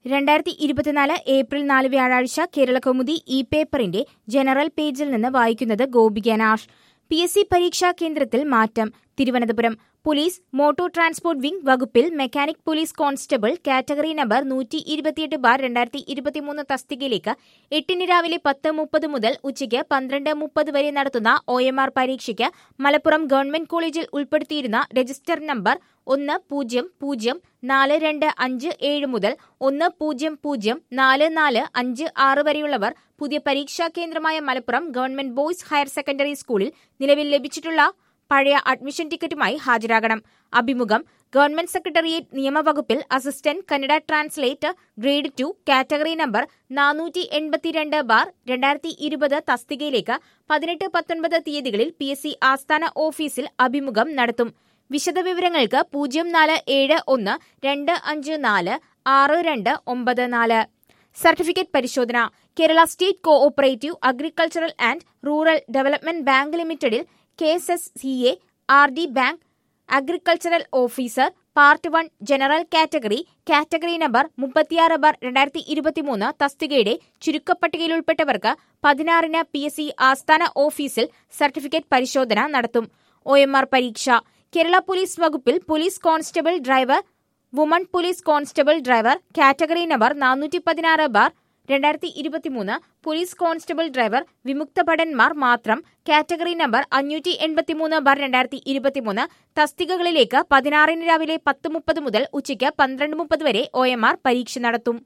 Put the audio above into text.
രണ്ടായിരത്തി ഇരുപത്തിനാല് ഏപ്രിൽ നാല് വ്യാഴാഴ്ച കേരളകൗമുദി ഇ പേപ്പറിന്റെ ജനറൽ പേജിൽ നിന്ന് വായിക്കുന്നത് ഗോപിക നാഷ് പി എസ് സി പരീക്ഷാ കേന്ദ്രത്തിൽ മാറ്റം Thiruvananthapuram police motor transport wing വകുപ്പിൽ mechanic police constable category number നൂറ്റി ഇരുപത്തിയെട്ട് ബാർ രണ്ടായിരത്തി ഇരുപത്തിമൂന്ന് തസ്തികയിലേക്ക് എട്ടിന് രാവിലെ പത്ത് മുപ്പത് മുതൽ ഉച്ചയ്ക്ക് പന്ത്രണ്ട് മുപ്പത് വരെ നടത്തുന്ന ഒ എം ആർ പരീക്ഷയ്ക്ക് മലപ്പുറം ഗവൺമെന്റ് കോളേജിൽ ഉൾപ്പെടുത്തിയിരുന്ന രജിസ്റ്റർ നമ്പർ ഒന്ന് പൂജ്യം പൂജ്യം നാല് രണ്ട് അഞ്ച് ഏഴ് മുതൽ ഒന്ന് പൂജ്യം പൂജ്യം നാല് നാല് അഞ്ച് ആറ് വരെയുള്ളവർ പുതിയ പരീക്ഷാ കേന്ദ്രമായ Malappuram government boys higher secondary സ്കൂളിൽ നിലവിൽ ലഭിച്ചിട്ടുള്ള പഴയ അഡ്മിഷൻ ടിക്കറ്റുമായി ഹാജരാകണം അഭിമുഖം ഗവൺമെന്റ് സെക്രട്ടേറിയറ്റ് നിയമവകുപ്പിൽ assistant Kannada translator grade two category number നാനൂറ്റി എൺപത്തിരണ്ട് ബാർ രണ്ടായിരത്തി ഇരുപത് തസ്തികയിലേക്ക് പതിനെട്ട് പത്തൊൻപത് തീയതികളിൽ പി എസ് സി ആസ്ഥാന ഓഫീസിൽ അഭിമുഖം നടത്തും വിശദവിവരങ്ങൾക്ക് പൂജ്യം നാല് ഏഴ് ഒന്ന് രണ്ട് അഞ്ച് നാല് ആറ് രണ്ട് ഒമ്പത് നാല് സർട്ടിഫിക്കറ്റ് പരിശോധന Kerala state cooperative agricultural and rural development bank ലിമിറ്റഡിൽ K S S C A R D bank agricultural officer part one general category category number മുപ്പത്തിയാറ് ബാർ രണ്ടായിരത്തി ഇരുപത്തിമൂന്ന് തസ്തികയുടെ ചുരുക്കപ്പട്ടികയിൽ ഉൾപ്പെട്ടവർക്ക് പതിനാറിന് പി എസ് സി ആസ്ഥാന ഓഫീസിൽ സർട്ടിഫിക്കറ്റ് പരിശോധന നടത്തും ഒ എം ആർ പരീക്ഷ കേരള പോലീസ് വകുപ്പിൽ police constable driver woman police constable driver category number നാനൂറ്റി പതിനാറ് ബാർ രണ്ടായിരത്തി ഇരുപത്തിമൂന്ന് പോലീസ് കോൺസ്റ്റബിൾ ഡ്രൈവർ വിമുക്ത ഭടന്മാർ മാത്രം കാറ്റഗറി നമ്പർ അഞ്ഞൂറ്റി എൺപത്തിമൂന്ന് ബാർ രണ്ടായിരത്തി ഇരുപത്തിമൂന്ന് തസ്തികകളിലേക്ക് പതിനാറിന് രാവിലെ പത്ത് മുപ്പത് മുതൽ ഉച്ചയ്ക്ക് പന്ത്രണ്ട് മുപ്പത് വരെ ഒ എം ആർ പരീക്ഷ നടത്തും